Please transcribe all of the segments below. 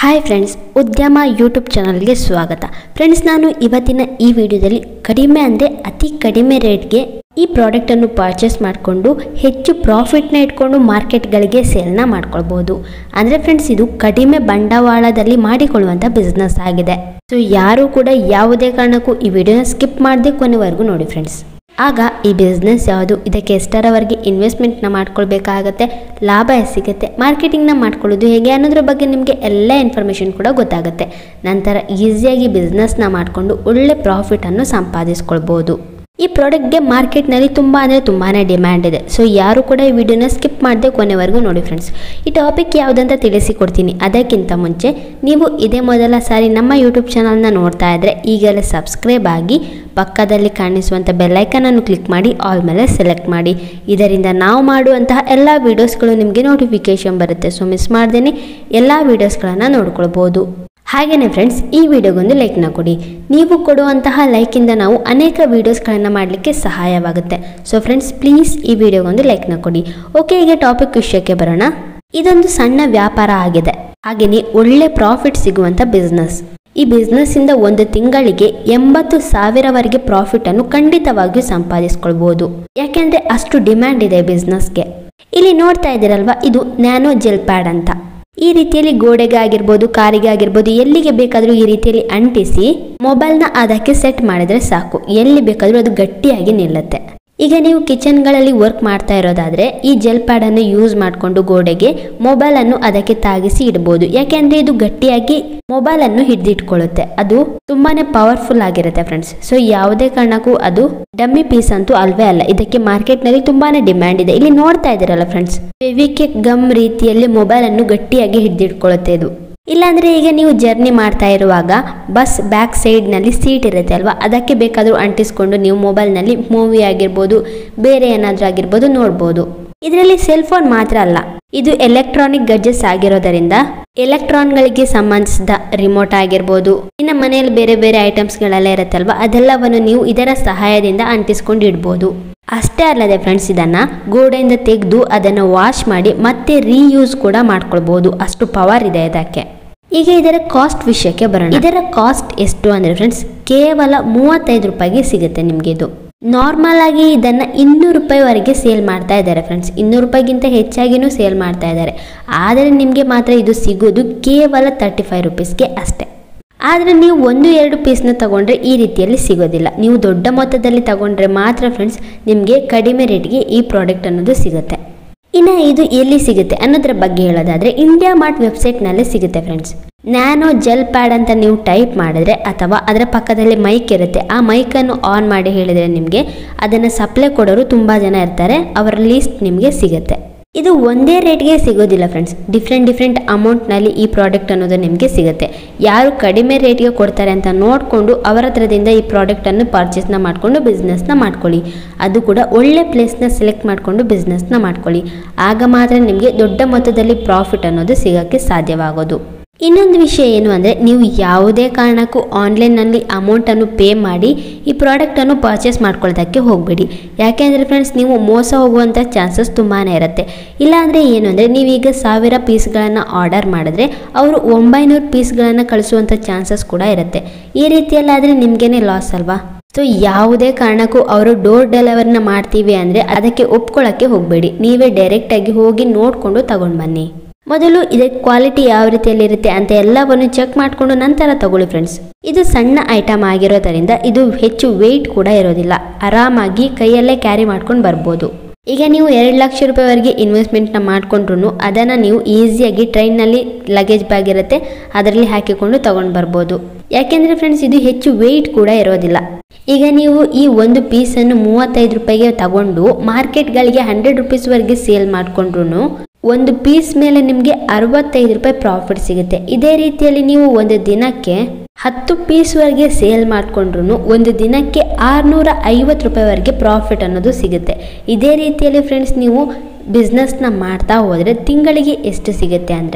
hi friends ಉದ್ಯಮ YouTube ಚಾನಲ್ಗೆ ಸ್ವಾಗತ ಫ್ರೆಂಡ್ಸ್ ನಾನು ಇವತ್ತಿನ ಈ ವಿಡಿಯೋದಲ್ಲಿ ಕಡಿಮೆ ಅಂದರೆ ಅತಿ ಕಡಿಮೆ ರೇಟ್ಗೆ ಈ ಪ್ರಾಡಕ್ಟನ್ನು ಪರ್ಚೇಸ್ ಮಾಡಿಕೊಂಡು ಹೆಚ್ಚು ಪ್ರಾಫಿಟ್ನ ಇಟ್ಕೊಂಡು ಮಾರ್ಕೆಟ್ಗಳಿಗೆ ಸೇಲ್ನ ಮಾಡ್ಕೊಳ್ಬೋದು ಅಂದರೆ ಫ್ರೆಂಡ್ಸ್ ಇದು ಕಡಿಮೆ ಬಂಡವಾಳದಲ್ಲಿ ಮಾಡಿಕೊಳ್ಳುವಂಥ ಬಿಸ್ನೆಸ್ ಆಗಿದೆ ಸೊ ಯಾರು ಕೂಡ ಯಾವುದೇ ಕಾರಣಕ್ಕೂ ಈ ವಿಡಿಯೋನ ಸ್ಕಿಪ್ ಮಾಡದೆ ಕೊನೆವರೆಗೂ ನೋಡಿ ಫ್ರೆಂಡ್ಸ್ ಆಗ ಈ ಬಿಸ್ನೆಸ್ ಯಾವುದು ಇದಕ್ಕೆ ಎಷ್ಟರವರೆಗೆ ಇನ್ವೆಸ್ಟ್ಮೆಂಟ್ನ ಮಾಡ್ಕೊಳ್ಬೇಕಾಗತ್ತೆ ಲಾಭ ಎಷ್ಟು ಸಿಗುತ್ತೆ ಮಾರ್ಕೆಟಿಂಗ್ನ ಮಾಡ್ಕೊಳ್ಳೋದು ಹೇಗೆ ಅನ್ನೋದ್ರ ಬಗ್ಗೆ ನಿಮಗೆ ಎಲ್ಲ ಇನ್ಫಾರ್ಮೇಷನ್ ಕೂಡ ಗೊತ್ತಾಗುತ್ತೆ ನಂತರ ಈಸಿಯಾಗಿ ಬಿಸ್ನೆಸ್ನ ಮಾಡಿಕೊಂಡು ಒಳ್ಳೆ ಪ್ರಾಫಿಟನ್ನು ಸಂಪಾದಿಸ್ಕೊಳ್ಬೋದು ಈ ಪ್ರಾಡಕ್ಟ್ಗೆ ಮಾರ್ಕೆಟ್ನಲ್ಲಿ ತುಂಬ ಅಂದರೆ ತುಂಬಾ ಡಿಮ್ಯಾಂಡ್ ಇದೆ ಸೊ ಯಾರು ಕೂಡ ಈ ವಿಡಿಯೋನ ಸ್ಕಿಪ್ ಮಾಡದೆ ಕೊನೆವರೆಗೂ ನೋಡಿ ಫ್ರೆಂಡ್ಸ್ ಈ ಟಾಪಿಕ್ ಯಾವುದಂತ ತಿಳಿಸಿಕೊಡ್ತೀನಿ ಅದಕ್ಕಿಂತ ಮುಂಚೆ ನೀವು ಇದೇ ಮೊದಲ ಸಾರಿ ನಮ್ಮ ಯೂಟ್ಯೂಬ್ ಚಾನಲ್ನ ನೋಡ್ತಾ ಇದ್ದರೆ ಈಗಲೇ ಸಬ್ಸ್ಕ್ರೈಬ್ ಆಗಿ ಪಕ್ಕದಲ್ಲಿ ಕಾಣಿಸುವಂಥ ಬೆಲ್ಲೈಕನನ್ನು ಕ್ಲಿಕ್ ಮಾಡಿ ಆಲ್ ಮೇಲೆ ಸೆಲೆಕ್ಟ್ ಮಾಡಿ ಇದರಿಂದ ನಾವು ಮಾಡುವಂತಹ ಎಲ್ಲ ವೀಡಿಯೋಸ್ಗಳು ನಿಮಗೆ ನೋಟಿಫಿಕೇಶನ್ ಬರುತ್ತೆ ಸೊ ಮಿಸ್ ಮಾಡ್ದೇ ಎಲ್ಲ ವೀಡಿಯೋಸ್ಗಳನ್ನು ನೋಡ್ಕೊಳ್ಬೋದು ಹಾಗೆಯೇ ಫ್ರೆಂಡ್ಸ್ ಈ ವಿಡಿಯೋಗೊಂದು ಲೈಕ್ನ ಕೊಡಿ ನೀವು ಕೊಡುವಂತಹ ಲೈಕಿಂದ ನಾವು ಅನೇಕ ವೀಡಿಯೋಸ್ಗಳನ್ನು ಮಾಡಲಿಕ್ಕೆ ಸಹಾಯವಾಗುತ್ತೆ ಸೊ ಫ್ರೆಂಡ್ಸ್ ಪ್ಲೀಸ್ ಈ ವಿಡಿಯೋಗೊಂದು ಲೈಕ್ನ ಕೊಡಿ ಓಕೆ ಈಗ ಟಾಪಿಕ್ ವಿಷಯಕ್ಕೆ ಬರೋಣ ಇದೊಂದು ಸಣ್ಣ ವ್ಯಾಪಾರ ಆಗಿದೆ ಹಾಗೆಯೇ ಒಳ್ಳೆ ಪ್ರಾಫಿಟ್ ಸಿಗುವಂಥ ಬಿಸ್ನೆಸ್ ಈ ಬಿಸ್ನೆಸ್ ಇಂದ ಒಂದು ತಿಂಗಳಿಗೆ ಎಂಬತ್ತು ಸಾವಿರವರೆಗೆ ಪ್ರಾಫಿಟ್ ಅನ್ನು ಖಂಡಿತವಾಗಿಯೂ ಸಂಪಾದಿಸ್ಕೊಳ್ಬಹುದು ಯಾಕೆಂದ್ರೆ ಅಷ್ಟು ಡಿಮ್ಯಾಂಡ್ ಇದೆ ಬಿಸ್ನೆಸ್ಗೆ ಇಲ್ಲಿ ನೋಡ್ತಾ ಇದ್ದೀರಲ್ವಾ ಇದು ನ್ಯಾನೋ ಜೆಲ್ ಪ್ಯಾಡ್ ಅಂತ ಈ ರೀತಿಯಲ್ಲಿ ಗೋಡೆಗೆ ಆಗಿರ್ಬೋದು ಕಾರಿಗೆ ಆಗಿರ್ಬೋದು ಎಲ್ಲಿಗೆ ಬೇಕಾದರೂ ಈ ರೀತಿಯಲ್ಲಿ ಅಂಟಿಸಿ ಮೊಬೈಲ್ನ ಅದಕ್ಕೆ ಸೆಟ್ ಮಾಡಿದ್ರೆ ಸಾಕು ಎಲ್ಲಿ ಬೇಕಾದರೂ ಅದು ಗಟ್ಟಿಯಾಗಿ ನಿಲ್ಲುತ್ತೆ ಈಗ ನೀವು ಕಿಚನ್ಗಳಲ್ಲಿ ವರ್ಕ್ ಮಾಡ್ತಾ ಇರೋದಾದ್ರೆ ಈ ಜೆಲ್ ಪ್ಯಾಡ್ ಅನ್ನು ಯೂಸ್ ಮಾಡಿಕೊಂಡು ಗೋಡೆಗೆ ಮೊಬೈಲ್ ಅನ್ನು ಅದಕ್ಕೆ ತಾಗಿಸಿ ಇಡಬಹುದು ಯಾಕೆಂದ್ರೆ ಇದು ಗಟ್ಟಿಯಾಗಿ ಮೊಬೈಲ್ ಅನ್ನು ಹಿಡಿದಿಟ್ಕೊಳ್ಳುತ್ತೆ ಅದು ತುಂಬಾನೇ ಪವರ್ಫುಲ್ ಆಗಿರುತ್ತೆ ಫ್ರೆಂಡ್ಸ್ ಸೊ ಯಾವುದೇ ಕಾರಣಕ್ಕೂ ಅದು ಡಮ್ಮಿ ಪೀಸ್ ಅಂತೂ ಅಲ್ವೇ ಅಲ್ಲ ಇದಕ್ಕೆ ಮಾರ್ಕೆಟ್ ನಲ್ಲಿ ತುಂಬಾನೇ ಡಿಮ್ಯಾಂಡ್ ಇದೆ ಇಲ್ಲಿ ನೋಡ್ತಾ ಇದ್ದೀರಲ್ಲ ಫ್ರೆಂಡ್ಸ್ ಫೆವಿಕೆ ಗಮ್ ರೀತಿಯಲ್ಲಿ ಮೊಬೈಲ್ ಅನ್ನು ಗಟ್ಟಿಯಾಗಿ ಹಿಡಿದಿಟ್ಕೊಳ್ಳುತ್ತೆ ಇದು ಇಲ್ಲಾಂದ್ರೆ ಈಗ ನೀವು ಜರ್ನಿ ಮಾಡ್ತಾ ಇರುವಾಗ ಬಸ್ ಬ್ಯಾಕ್ ಸೈಡ್ನಲ್ಲಿ ಸೀಟ್ ಇರುತ್ತೆ ಅಲ್ವಾ ಅದಕ್ಕೆ ಬೇಕಾದರೂ ಅಂಟಿಸ್ಕೊಂಡು ನೀವು ಮೊಬೈಲ್ನಲ್ಲಿ ಮೂವಿ ಆಗಿರ್ಬೋದು ಬೇರೆ ಏನಾದರೂ ಆಗಿರ್ಬೋದು ನೋಡ್ಬೋದು ಇದರಲ್ಲಿ ಸೆಲ್ ಫೋನ್ ಮಾತ್ರ ಅಲ್ಲ ಇದು ಎಲೆಕ್ಟ್ರಾನಿಕ್ ಗಡ್ಜೆಟ್ಸ್ ಆಗಿರೋದರಿಂದ ಎಲೆಕ್ಟ್ರಾನ್ಗಳಿಗೆ ಸಂಬಂಧಿಸಿದ ರಿಮೋಟ್ ಆಗಿರ್ಬೋದು ಇನ್ನು ಮನೆಯಲ್ಲಿ ಬೇರೆ ಬೇರೆ ಐಟಮ್ಸ್ಗಳೆಲ್ಲ ಇರುತ್ತಲ್ವಾ ಅದೆಲ್ಲವನ್ನು ನೀವು ಇದರ ಸಹಾಯದಿಂದ ಅಂಟಿಸ್ಕೊಂಡು ಇಡ್ಬೋದು ಅಷ್ಟೇ ಅಲ್ಲದೆ ಫ್ರೆಂಡ್ಸ್ ಇದನ್ನ ಗೋಡೆಯಿಂದ ತೆಗೆದು ಅದನ್ನು ವಾಶ್ ಮಾಡಿ ಮತ್ತೆ ರೀಯೂಸ್ ಕೂಡ ಮಾಡ್ಕೊಳ್ಬಹುದು ಅಷ್ಟು ಪವರ್ ಇದೆ ಇದಕ್ಕೆ ಈಗ ಇದರ ಕಾಸ್ಟ್ ವಿಷಯಕ್ಕೆ ಬರೋಣ ಇದರ ಕಾಸ್ಟ್ ಎಷ್ಟು ಅಂದ್ರೆ ಫ್ರೆಂಡ್ಸ್ ಕೇವಲ ಮೂವತ್ತೈದು ರೂಪಾಯಿಗೆ ಸಿಗುತ್ತೆ ನಿಮಗೆ ಇದು ನಾರ್ಮಲ್ ಆಗಿ ಇದನ್ನ ಇನ್ನೂರು ರೂಪಾಯಿವರೆಗೆ ಸೇಲ್ ಮಾಡ್ತಾ ಇದ್ದಾರೆ ಫ್ರೆಂಡ್ಸ್ ಇನ್ನೂರು ರೂಪಾಯಿಗಿಂತ ಹೆಚ್ಚಾಗಿನೂ ಸೇಲ್ ಮಾಡ್ತಾ ಇದ್ದಾರೆ ಆದರೆ ನಿಮಗೆ ಮಾತ್ರ ಇದು ಸಿಗೋದು ಕೇವಲ ತರ್ಟಿ ಫೈವ್ ರುಪೀಸ್ಗೆ ಅಷ್ಟೇ ಆದರೆ ನೀವು ಒಂದು ಎರಡು ಪೀಸ್ನ ತಗೊಂಡ್ರೆ ಈ ರೀತಿಯಲ್ಲಿ ಸಿಗೋದಿಲ್ಲ ನೀವು ದೊಡ್ಡ ಮೊತ್ತದಲ್ಲಿ ತಗೊಂಡ್ರೆ ಮಾತ್ರ ಫ್ರೆಂಡ್ಸ್ ನಿಮಗೆ ಕಡಿಮೆ ರೇಟ್ಗೆ ಈ ಪ್ರಾಡಕ್ಟ್ ಅನ್ನೋದು ಸಿಗುತ್ತೆ ಇನ್ನು ಇದು ಎಲ್ಲಿ ಸಿಗುತ್ತೆ ಅನ್ನೋದ್ರ ಬಗ್ಗೆ ಹೇಳೋದಾದ್ರೆ ಇಂಡಿಯಾ ಮಾರ್ಟ್ ವೆಬ್ಸೈಟ್ನಲ್ಲೇ ಸಿಗುತ್ತೆ ಫ್ರೆಂಡ್ಸ್ ನ್ಯಾನೋ ಜೆಲ್ ಪ್ಯಾಡ್ ಅಂತ ನೀವು ಟೈಪ್ ಮಾಡಿದ್ರೆ ಅಥವಾ ಅದರ ಪಕ್ಕದಲ್ಲಿ ಮೈಕ್ ಇರುತ್ತೆ ಆ ಮೈಕನ್ನು ಆನ್ ಮಾಡಿ ಹೇಳಿದರೆ ನಿಮಗೆ ಅದನ್ನು ಸಪ್ಲೈ ಕೊಡೋರು ತುಂಬ ಜನ ಇರ್ತಾರೆ ಅವರ ಲೀಸ್ಟ್ ನಿಮಗೆ ಸಿಗುತ್ತೆ ಇದು ಒಂದೇ ರೇಟ್ಗೆ ಸಿಗೋದಿಲ್ಲ ಫ್ರೆಂಡ್ಸ್ ಡಿಫ್ರೆಂಟ್ ಡಿಫ್ರೆಂಟ್ ಅಮೌಂಟ್ನಲ್ಲಿ ಈ ಪ್ರಾಡಕ್ಟ್ ಅನ್ನೋದು ನಿಮಗೆ ಸಿಗುತ್ತೆ ಯಾರು ಕಡಿಮೆ ರೇಟ್ಗೆ ಕೊಡ್ತಾರೆ ಅಂತ ನೋಡಿಕೊಂಡು ಅವರ ಹತ್ರದಿಂದ ಈ ಪ್ರಾಡಕ್ಟನ್ನು ಪರ್ಚೇಸ್ನ ಮಾಡಿಕೊಂಡು ಬಿಸ್ನೆಸ್ನ ಮಾಡ್ಕೊಳ್ಳಿ ಅದು ಕೂಡ ಒಳ್ಳೆ ಪ್ಲೇಸ್ನ ಸೆಲೆಕ್ಟ್ ಮಾಡಿಕೊಂಡು ಬಿಸ್ನೆಸ್ನ ಮಾಡ್ಕೊಳ್ಳಿ ಆಗ ಮಾತ್ರ ನಿಮಗೆ ದೊಡ್ಡ ಮೊತ್ತದಲ್ಲಿ ಪ್ರಾಫಿಟ್ ಅನ್ನೋದು ಸಿಗೋಕ್ಕೆ ಸಾಧ್ಯವಾಗೋದು ಇನ್ನೊಂದು ವಿಷಯ ಏನು ಅಂದರೆ ನೀವು ಯಾವುದೇ ಕಾರಣಕ್ಕೂ ಆನ್ಲೈನ್ನಲ್ಲಿ ಅಮೌಂಟನ್ನು ಪೇ ಮಾಡಿ ಈ ಪ್ರಾಡಕ್ಟನ್ನು ಪರ್ಚೇಸ್ ಮಾಡ್ಕೊಳ್ಳೋದಕ್ಕೆ ಹೋಗಬೇಡಿ ಯಾಕೆಂದರೆ ಫ್ರೆಂಡ್ಸ್ ನೀವು ಮೋಸ ಹೋಗುವಂಥ ಚಾನ್ಸಸ್ ತುಂಬಾ ಇರುತ್ತೆ ಇಲ್ಲಾಂದರೆ ಏನು ಅಂದರೆ ನೀವೀಗ ಸಾವಿರ ಪೀಸ್ಗಳನ್ನು ಆರ್ಡರ್ ಮಾಡಿದ್ರೆ ಅವರು ಒಂಬೈನೂರು ಪೀಸ್ಗಳನ್ನು ಕಳಿಸುವಂಥ ಚಾನ್ಸಸ್ ಕೂಡ ಇರುತ್ತೆ ಈ ರೀತಿಯಲ್ಲಾದರೆ ನಿಮಗೇನೆ ಲಾಸ್ ಅಲ್ವಾ ಸೊ ಯಾವುದೇ ಕಾರಣಕ್ಕೂ ಅವರು ಡೋರ್ ಡೆಲಿವರಿನ ಮಾಡ್ತೀವಿ ಅಂದರೆ ಅದಕ್ಕೆ ಒಪ್ಕೊಳ್ಳೋಕ್ಕೆ ಹೋಗಬೇಡಿ ನೀವೇ ಡೈರೆಕ್ಟಾಗಿ ಹೋಗಿ ನೋಡಿಕೊಂಡು ತಗೊಂಡು ಬನ್ನಿ ಮೊದಲು ಇದಕ್ಕೆ ಕ್ವಾಲಿಟಿ ಯಾವ ರೀತಿಯಲ್ಲಿ ಇರುತ್ತೆ ಅಂತ ಎಲ್ಲವನ್ನು ಚೆಕ್ ಮಾಡಿಕೊಂಡು ನಂತರ ತಗೊಳ್ಳಿ ಫ್ರೆಂಡ್ಸ್ ಇದು ಸಣ್ಣ ಐಟಮ್ ಆಗಿರೋದರಿಂದ ಇದು ಹೆಚ್ಚು ವೆಯ್ಟ್ ಕೂಡ ಇರೋದಿಲ್ಲ ಆರಾಮಾಗಿ ಕೈಯಲ್ಲೇ ಕ್ಯಾರಿ ಮಾಡ್ಕೊಂಡು ಬರ್ಬೋದು ಈಗ ನೀವು ಎರಡು ಲಕ್ಷ ರೂಪಾಯಿವರೆಗೆ ಇನ್ವೆಸ್ಟ್ಮೆಂಟ್ನ ಮಾಡಿಕೊಂಡ್ರು ಅದನ್ನು ನೀವು ಈಸಿಯಾಗಿ ಟ್ರೈನ್ನಲ್ಲಿ ಲಗೇಜ್ ಬ್ಯಾಗ್ ಇರುತ್ತೆ ಅದರಲ್ಲಿ ಹಾಕಿಕೊಂಡು ತಗೊಂಡು ಬರ್ಬೋದು ಯಾಕೆಂದರೆ ಫ್ರೆಂಡ್ಸ್ ಇದು ಹೆಚ್ಚು ವೆಯ್ಟ್ ಕೂಡ ಇರೋದಿಲ್ಲ ಈಗ ನೀವು ಈ ಒಂದು ಪೀಸನ್ನು ಮೂವತ್ತೈದು ರೂಪಾಯಿಗೆ ತಗೊಂಡು ಮಾರ್ಕೆಟ್ಗಳಿಗೆ ಹಂಡ್ರೆಡ್ ರುಪೀಸ್ವರೆಗೆ ಸೇಲ್ ಮಾಡಿಕೊಂಡ್ರು ಒಂದು ಪೀಸ್ ಮೇಲೆ ನಿಮಗೆ ಅರವತ್ತೈದು ರೂಪಾಯಿ ಪ್ರಾಫಿಟ್ ಸಿಗುತ್ತೆ ಇದೇ ರೀತಿಯಲ್ಲಿ ನೀವು ಒಂದು ದಿನಕ್ಕೆ ಹತ್ತು ಪೀಸ್ವರೆಗೆ ಸೇಲ್ ಮಾಡಿಕೊಂಡ್ರು ಒಂದು ದಿನಕ್ಕೆ ಆರುನೂರ ಐವತ್ತು ರೂಪಾಯಿವರೆಗೆ ಪ್ರಾಫಿಟ್ ಅನ್ನೋದು ಸಿಗುತ್ತೆ ಇದೇ ರೀತಿಯಲ್ಲಿ ಫ್ರೆಂಡ್ಸ್ ನೀವು ಬಿಸ್ನೆಸ್ನ ಮಾಡ್ತಾ ಹೋದರೆ ತಿಂಗಳಿಗೆ ಎಷ್ಟು ಸಿಗುತ್ತೆ ಅಂದರೆ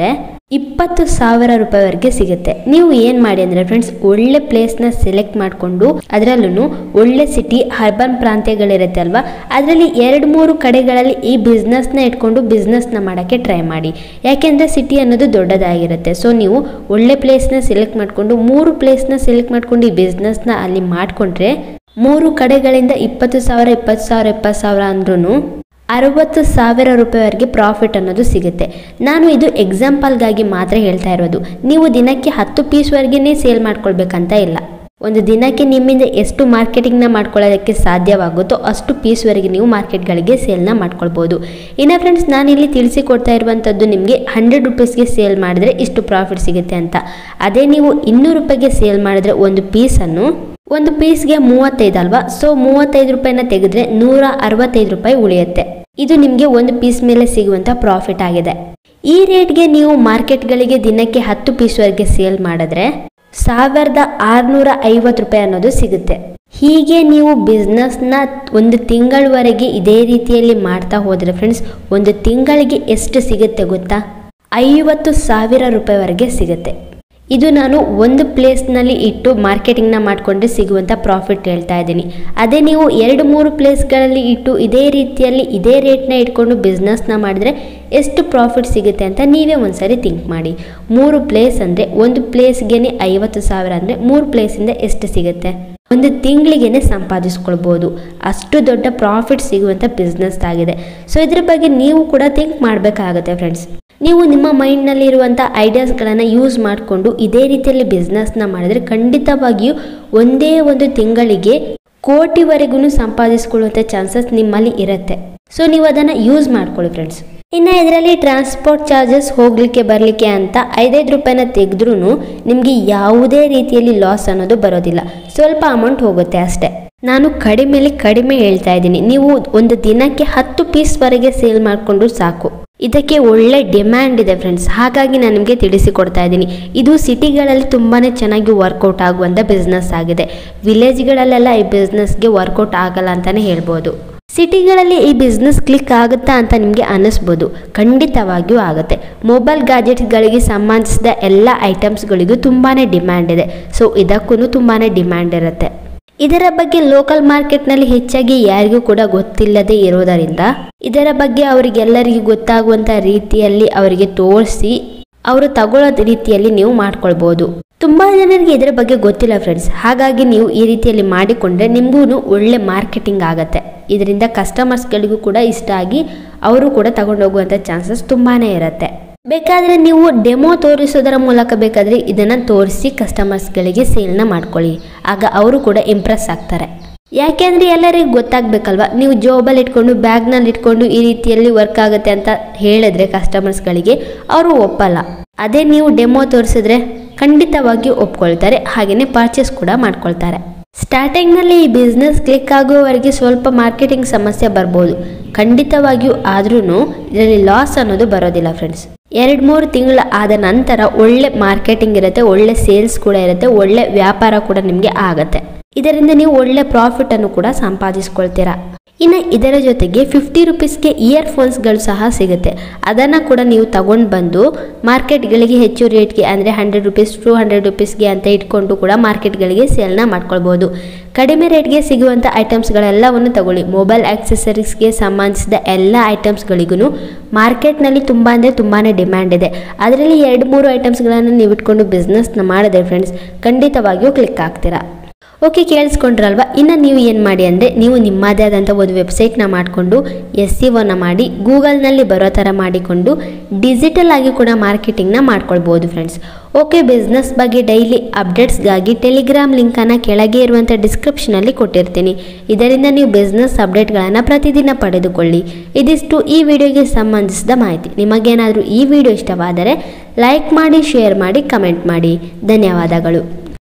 ಇಪ್ಪತ್ತು ಸಾವಿರ ರೂಪಾಯಿವರೆಗೆ ಸಿಗುತ್ತೆ ನೀವು ಏನು ಮಾಡಿ ಅಂದರೆ ಫ್ರೆಂಡ್ಸ್ ಒಳ್ಳೆ ಪ್ಲೇಸ್ನ ಸೆಲೆಕ್ಟ್ ಮಾಡಿಕೊಂಡು ಅದರಲ್ಲೂ ಒಳ್ಳೆ ಸಿಟಿ ಅರ್ಬನ್ ಪ್ರಾಂತ್ಯಗಳಿರುತ್ತೆ ಅಲ್ವಾ ಅದರಲ್ಲಿ ಎರಡು ಮೂರು ಕಡೆಗಳಲ್ಲಿ ಈ ಬಿಸ್ನೆಸ್ನ ಇಟ್ಕೊಂಡು ಬಿಸ್ನೆಸ್ನ ಮಾಡೋಕ್ಕೆ ಟ್ರೈ ಮಾಡಿ ಯಾಕೆಂದರೆ ಸಿಟಿ ಅನ್ನೋದು ದೊಡ್ಡದಾಗಿರುತ್ತೆ ಸೊ ನೀವು ಒಳ್ಳೆ ಪ್ಲೇಸ್ನ ಸೆಲೆಕ್ಟ್ ಮಾಡಿಕೊಂಡು ಮೂರು ಪ್ಲೇಸ್ನ ಸೆಲೆಕ್ಟ್ ಮಾಡ್ಕೊಂಡು ಈ ಬಿಸ್ನೆಸ್ನ ಅಲ್ಲಿ ಮಾಡಿಕೊಂಡ್ರೆ ಮೂರು ಕಡೆಗಳಿಂದ ಇಪ್ಪತ್ತು ಸಾವಿರ ಇಪ್ಪತ್ತು ಸಾವಿರ ಇಪ್ಪತ್ತು ಸಾವಿರ ಅಂದ್ರೂ ಅರವತ್ತು ಸಾವಿರ ರೂಪಾಯಿವರೆಗೆ ಪ್ರಾಫಿಟ್ ಅನ್ನೋದು ಸಿಗುತ್ತೆ ನಾನು ಇದು ಎಕ್ಸಾಂಪಲ್ಗಾಗಿ ಮಾತ್ರ ಹೇಳ್ತಾ ಇರೋದು ನೀವು ದಿನಕ್ಕೆ ಹತ್ತು ಪೀಸ್ವರೆಗೆ ಸೇಲ್ ಮಾಡ್ಕೊಳ್ಬೇಕಂತ ಇಲ್ಲ ಒಂದು ದಿನಕ್ಕೆ ನಿಮ್ಮಿಂದ ಎಷ್ಟು ಮಾರ್ಕೆಟಿಂಗ್ನ ಮಾಡ್ಕೊಳ್ಳೋದಕ್ಕೆ ಸಾಧ್ಯವಾಗುತ್ತೋ ಅಷ್ಟು ಪೀಸ್ವರೆಗೆ ನೀವು ಮಾರ್ಕೆಟ್ಗಳಿಗೆ ಸೇಲ್ನ ಮಾಡ್ಕೊಳ್ಬೋದು ಇನ್ನು ಫ್ರೆಂಡ್ಸ್ ನಾನಿಲ್ಲಿ ತಿಳಿಸಿಕೊಡ್ತಾ ಇರುವಂಥದ್ದು ನಿಮಗೆ ಹಂಡ್ರೆಡ್ ರುಪೀಸ್ಗೆ ಸೇಲ್ ಮಾಡಿದ್ರೆ ಇಷ್ಟು ಪ್ರಾಫಿಟ್ ಸಿಗುತ್ತೆ ಅಂತ ಅದೇ ನೀವು ಇನ್ನೂರು ರೂಪಾಯಿಗೆ ಸೇಲ್ ಮಾಡಿದ್ರೆ ಒಂದು ಪೀಸನ್ನು ಒಂದು ಪೀಸ್ಗೆ ಮೂವತ್ತೈದು ಅಲ್ವಾ ಸೊ ಮೂವತ್ತೈದು ರೂಪಾಯಿನ ತೆಗೆದ್ರೆ ನೂರ ಅರವತ್ತೈದು ರೂಪಾಯಿ ಉಳಿಯುತ್ತೆ ಇದು ನಿಮಗೆ ಒಂದು ಪೀಸ್ ಮೇಲೆ ಸಿಗುವಂಥ ಪ್ರಾಫಿಟ್ ಆಗಿದೆ ಈ ರೇಟ್ಗೆ ನೀವು ಮಾರ್ಕೆಟ್ಗಳಿಗೆ ದಿನಕ್ಕೆ ಹತ್ತು ಪೀಸ್ವರೆಗೆ ಸೇಲ್ ಮಾಡಿದ್ರೆ ಸಾವಿರದ ಆರುನೂರ ಐವತ್ತು ರೂಪಾಯಿ ಅನ್ನೋದು ಸಿಗುತ್ತೆ ಹೀಗೆ ನೀವು ಬಿಸ್ನೆಸ್ನ ಒಂದು ತಿಂಗಳವರೆಗೆ ಇದೇ ರೀತಿಯಲ್ಲಿ ಮಾಡ್ತಾ ಹೋದರೆ ಫ್ರೆಂಡ್ಸ್ ಒಂದು ತಿಂಗಳಿಗೆ ಎಷ್ಟು ಸಿಗುತ್ತೆ ಗೊತ್ತಾ ಐವತ್ತು ಸಾವಿರ ರೂಪಾಯಿವರೆಗೆ ಸಿಗುತ್ತೆ ಇದು ನಾನು ಒಂದು ಪ್ಲೇಸ್ನಲ್ಲಿ ಇಟ್ಟು ಮಾರ್ಕೆಟಿಂಗ್ನ ಮಾಡಿಕೊಂಡ್ರೆ ಸಿಗುವಂಥ ಪ್ರಾಫಿಟ್ ಹೇಳ್ತಾ ಇದ್ದೀನಿ ಅದೇ ನೀವು ಎರಡು ಮೂರು ಪ್ಲೇಸ್ಗಳಲ್ಲಿ ಇಟ್ಟು ಇದೇ ರೀತಿಯಲ್ಲಿ ಇದೇ ರೇಟ್ನ ಇಟ್ಕೊಂಡು ಬಿಸ್ನೆಸ್ನ ಮಾಡಿದ್ರೆ ಎಷ್ಟು ಪ್ರಾಫಿಟ್ ಸಿಗುತ್ತೆ ಅಂತ ನೀವೇ ಒಂದ್ಸರಿ ಥಿಂಕ್ ಮಾಡಿ ಮೂರು ಪ್ಲೇಸ್ ಅಂದರೆ ಒಂದು ಪ್ಲೇಸ್ಗೆ ಐವತ್ತು ಸಾವಿರ ಅಂದರೆ ಮೂರು ಪ್ಲೇಸಿಂದ ಎಷ್ಟು ಸಿಗುತ್ತೆ ಒಂದು ತಿಂಗಳಿಗೇನೆ ಸಂಪಾದಿಸ್ಕೊಳ್ಬೋದು ಅಷ್ಟು ದೊಡ್ಡ ಪ್ರಾಫಿಟ್ ಸಿಗುವಂಥ ಬಿಸ್ನೆಸ್ ಆಗಿದೆ ಸೊ ಇದ್ರ ಬಗ್ಗೆ ನೀವು ಕೂಡ ಥಿಂಕ್ ಮಾಡಬೇಕಾಗುತ್ತೆ ಫ್ರೆಂಡ್ಸ್ ನೀವು ನಿಮ್ಮ ಮೈಂಡ್ನಲ್ಲಿ ಇರುವಂಥ ಐಡಿಯಾಸ್ಗಳನ್ನು ಯೂಸ್ ಮಾಡಿಕೊಂಡು ಇದೇ ರೀತಿಯಲ್ಲಿ ಬಿಸ್ನೆಸ್ನ ಮಾಡಿದರೆ ಖಂಡಿತವಾಗಿಯೂ ಒಂದೇ ಒಂದು ತಿಂಗಳಿಗೆ ಕೋಟಿವರೆಗೂ ಸಂಪಾದಿಸ್ಕೊಳ್ಳುವಂಥ ಚಾನ್ಸಸ್ ನಿಮ್ಮಲ್ಲಿ ಇರುತ್ತೆ ಸೊ ನೀವು ಅದನ್ನು ಯೂಸ್ ಮಾಡ್ಕೊಳ್ಳಿ ಫ್ರೆಂಡ್ಸ್ ಇನ್ನು ಇದರಲ್ಲಿ ಟ್ರಾನ್ಸ್ಪೋರ್ಟ್ ಚಾರ್ಜಸ್ ಹೋಗಲಿಕ್ಕೆ ಬರಲಿಕ್ಕೆ ಅಂತ ಐದೈದು ರೂಪಾಯಿನ ತೆಗೆದ್ರೂ ನಿಮಗೆ ಯಾವುದೇ ರೀತಿಯಲ್ಲಿ ಲಾಸ್ ಅನ್ನೋದು ಬರೋದಿಲ್ಲ ಸ್ವಲ್ಪ ಅಮೌಂಟ್ ಹೋಗುತ್ತೆ ಅಷ್ಟೇ ನಾನು ಕಡಿಮೆಲಿ ಕಡಿಮೆ ಹೇಳ್ತಾ ಇದ್ದೀನಿ ನೀವು ಒಂದು ದಿನಕ್ಕೆ ಹತ್ತು ಪೀಸ್ವರೆಗೆ ಸೇಲ್ ಮಾಡಿಕೊಂಡು ಸಾಕು ಇದಕ್ಕೆ ಒಳ್ಳೆ ಡಿಮ್ಯಾಂಡ್ ಇದೆ ಫ್ರೆಂಡ್ಸ್ ಹಾಗಾಗಿ ನಾನು ನಿಮಗೆ ತಿಳಿಸಿಕೊಡ್ತಾ ಇದ್ದೀನಿ ಇದು ಸಿಟಿಗಳಲ್ಲಿ ತುಂಬಾ ಚೆನ್ನಾಗಿ ವರ್ಕೌಟ್ ಆಗುವಂಥ ಬಿಸ್ನೆಸ್ ಆಗಿದೆ ವಿಲೇಜ್ಗಳಲ್ಲೆಲ್ಲ ಈ ಬಿಸ್ನೆಸ್ಗೆ ವರ್ಕೌಟ್ ಆಗಲ್ಲ ಅಂತಲೇ ಹೇಳ್ಬೋದು ಸಿಟಿಗಳಲ್ಲಿ ಈ ಬಿಸ್ನೆಸ್ ಕ್ಲಿಕ್ ಆಗುತ್ತಾ ಅಂತ ನಿಮಗೆ ಅನ್ನಿಸ್ಬೋದು ಖಂಡಿತವಾಗಿಯೂ ಆಗುತ್ತೆ ಮೊಬೈಲ್ ಗ್ಯಾಜೆಟ್ಸ್ಗಳಿಗೆ ಸಂಬಂಧಿಸಿದ ಎಲ್ಲ ಐಟಮ್ಸ್ಗಳಿಗೂ ತುಂಬಾ ಡಿಮ್ಯಾಂಡ್ ಇದೆ ಸೊ ಇದಕ್ಕೂ ತುಂಬಾ ಡಿಮ್ಯಾಂಡ್ ಇರುತ್ತೆ ಇದರ ಬಗ್ಗೆ ಲೋಕಲ್ ಮಾರ್ಕೆಟ್ನಲ್ಲಿ ಹೆಚ್ಚಾಗಿ ಯಾರಿಗೂ ಕೂಡ ಗೊತ್ತಿಲ್ಲದೆ ಇರೋದರಿಂದ ಇದರ ಬಗ್ಗೆ ಅವರಿಗೆಲ್ಲರಿಗೂ ಗೊತ್ತಾಗುವಂಥ ರೀತಿಯಲ್ಲಿ ಅವರಿಗೆ ತೋರಿಸಿ ಅವರು ತಗೊಳ್ಳೋದ ರೀತಿಯಲ್ಲಿ ನೀವು ಮಾಡ್ಕೊಳ್ಬೋದು ತುಂಬ ಜನರಿಗೆ ಇದರ ಬಗ್ಗೆ ಗೊತ್ತಿಲ್ಲ ಫ್ರೆಂಡ್ಸ್ ಹಾಗಾಗಿ ನೀವು ಈ ರೀತಿಯಲ್ಲಿ ಮಾಡಿಕೊಂಡ್ರೆ ನಿಮಗೂ ಒಳ್ಳೆ ಮಾರ್ಕೆಟಿಂಗ್ ಆಗುತ್ತೆ ಇದರಿಂದ ಕಸ್ಟಮರ್ಸ್ಗಳಿಗೂ ಕೂಡ ಇಷ್ಟ ಆಗಿ ಅವರು ಕೂಡ ತಗೊಂಡೋಗುವಂಥ ಚಾನ್ಸಸ್ ತುಂಬಾ ಇರುತ್ತೆ ಬೇಕಾದರೆ ನೀವು ಡೆಮೋ ತೋರಿಸೋದರ ಮೂಲಕ ಬೇಕಾದರೆ ಇದನ್ನು ತೋರಿಸಿ ಕಸ್ಟಮರ್ಸ್ಗಳಿಗೆ ಸೇಲ್ನ ಮಾಡ್ಕೊಳ್ಳಿ ಆಗ ಅವರು ಕೂಡ ಇಂಪ್ರೆಸ್ ಆಗ್ತಾರೆ ಯಾಕೆಂದರೆ ಎಲ್ಲರಿಗೂ ಗೊತ್ತಾಗಬೇಕಲ್ವ ನೀವು ಜಾಬಲ್ಲಿ ಇಟ್ಕೊಂಡು ಬ್ಯಾಗ್ನಲ್ಲಿ ಇಟ್ಕೊಂಡು ಈ ರೀತಿಯಲ್ಲಿ ವರ್ಕ್ ಆಗುತ್ತೆ ಅಂತ ಹೇಳಿದ್ರೆ ಕಸ್ಟಮರ್ಸ್ಗಳಿಗೆ ಅವರು ಒಪ್ಪಲ್ಲ ಅದೇ ನೀವು ಡೆಮೋ ತೋರಿಸಿದ್ರೆ ಖಂಡಿತವಾಗಿಯೂ ಒಪ್ಕೊಳ್ತಾರೆ ಹಾಗೆಯೇ ಪರ್ಚೇಸ್ ಕೂಡ ಮಾಡ್ಕೊಳ್ತಾರೆ ಸ್ಟಾರ್ಟಿಂಗ್ನಲ್ಲಿ ಈ ಬಿಸ್ನೆಸ್ ಕ್ಲಿಕ್ ಆಗುವವರೆಗೆ ಸ್ವಲ್ಪ ಮಾರ್ಕೆಟಿಂಗ್ ಸಮಸ್ಯೆ ಬರ್ಬೋದು ಖಂಡಿತವಾಗಿಯೂ ಆದ್ರೂ ಇದರಲ್ಲಿ ಲಾಸ್ ಅನ್ನೋದು ಬರೋದಿಲ್ಲ ಫ್ರೆಂಡ್ಸ್ ಎರಡು ಮೂರು ತಿಂಗಳ ಆದ ನಂತರ ಒಳ್ಳೆ ಮಾರ್ಕೆಟಿಂಗ್ ಇರುತ್ತೆ ಒಳ್ಳೆ ಸೇಲ್ಸ್ ಕೂಡ ಇರುತ್ತೆ ಒಳ್ಳೆ ವ್ಯಾಪಾರ ಕೂಡ ನಿಮಗೆ ಆಗುತ್ತೆ ಇದರಿಂದ ನೀವು ಒಳ್ಳೆ ಪ್ರಾಫಿಟ್ ಅನ್ನು ಕೂಡ ಸಂಪಾದಿಸ್ಕೊಳ್ತೀರಾ ಇನ್ನು ಇದರ ಜೊತೆಗೆ ಫಿಫ್ಟಿ ರುಪೀಸ್ಗೆ ಇಯರ್ಫೋನ್ಸ್ಗಳು ಸಹ ಸಿಗುತ್ತೆ ಅದನ್ನು ಕೂಡ ನೀವು ತಗೊಂಡು ಬಂದು ಮಾರ್ಕೆಟ್ಗಳಿಗೆ ಹೆಚ್ಚು ರೇಟ್ಗೆ ಅಂದರೆ ಹಂಡ್ರೆಡ್ ರುಪೀಸ್ ಟು ಹಂಡ್ರೆಡ್ ರುಪೀಸ್ಗೆ ಅಂತ ಇಟ್ಕೊಂಡು ಕೂಡ ಮಾರ್ಕೆಟ್ಗಳಿಗೆ ಸೇಲ್ನ ಮಾಡ್ಕೊಳ್ಬೋದು ಕಡಿಮೆ ರೇಟ್ಗೆ ಸಿಗುವಂಥ ಐಟಮ್ಸ್ಗಳೆಲ್ಲವನ್ನು ತಗೊಳ್ಳಿ ಮೊಬೈಲ್ ಆಕ್ಸೆಸರೀಸ್ಗೆ ಸಂಬಂಧಿಸಿದ ಎಲ್ಲ ಐಟಮ್ಸ್ಗಳಿಗೂ ಮಾರ್ಕೆಟ್ನಲ್ಲಿ ತುಂಬ ಅಂದರೆ ತುಂಬಾ ಡಿಮ್ಯಾಂಡ್ ಇದೆ ಅದರಲ್ಲಿ ಎರಡು ಮೂರು ಐಟಮ್ಸ್ಗಳನ್ನು ನೀವು ಇಟ್ಕೊಂಡು ಬಿಸ್ನೆಸ್ನ ಮಾಡಿದ್ರೆ ಫ್ರೆಂಡ್ಸ್ ಖಂಡಿತವಾಗಿಯೂ ಕ್ಲಿಕ್ ಆಗ್ತೀರಾ ಓಕೆ ಕೇಳಿಸ್ಕೊಂಡ್ರಲ್ವ ಇನ್ನು ನೀವು ಏನು ಮಾಡಿ ಅಂದರೆ ನೀವು ನಿಮ್ಮದೇ ಆದಂಥ ಒಂದು ವೆಬ್ಸೈಟ್ನ ಮಾಡಿಕೊಂಡು ಎಸ್ ಸಿ ಒನ ಮಾಡಿ ಗೂಗಲ್ನಲ್ಲಿ ಬರೋ ಥರ ಮಾಡಿಕೊಂಡು ಡಿಜಿಟಲ್ ಆಗಿ ಕೂಡ ಮಾರ್ಕೆಟಿಂಗ್ನ ಮಾಡ್ಕೊಳ್ಬೋದು ಫ್ರೆಂಡ್ಸ್ ಓಕೆ ಬಿಸ್ನೆಸ್ ಬಗ್ಗೆ ಡೈಲಿ ಅಪ್ಡೇಟ್ಸ್ಗಾಗಿ ಟೆಲಿಗ್ರಾಮ್ ಲಿಂಕನ್ನು ಕೆಳಗೆ ಇರುವಂಥ ಡಿಸ್ಕ್ರಿಪ್ಷನಲ್ಲಿ ಕೊಟ್ಟಿರ್ತೀನಿ ಇದರಿಂದ ನೀವು ಬಿಸ್ನೆಸ್ ಅಪ್ಡೇಟ್ಗಳನ್ನು ಪ್ರತಿದಿನ ಪಡೆದುಕೊಳ್ಳಿ ಇದಿಷ್ಟು ಈ ವಿಡಿಯೋಗೆ ಸಂಬಂಧಿಸಿದ ಮಾಹಿತಿ ನಿಮಗೇನಾದರೂ ಈ ವಿಡಿಯೋ ಇಷ್ಟವಾದರೆ ಲೈಕ್ ಮಾಡಿ ಶೇರ್ ಮಾಡಿ ಕಮೆಂಟ್ ಮಾಡಿ ಧನ್ಯವಾದಗಳು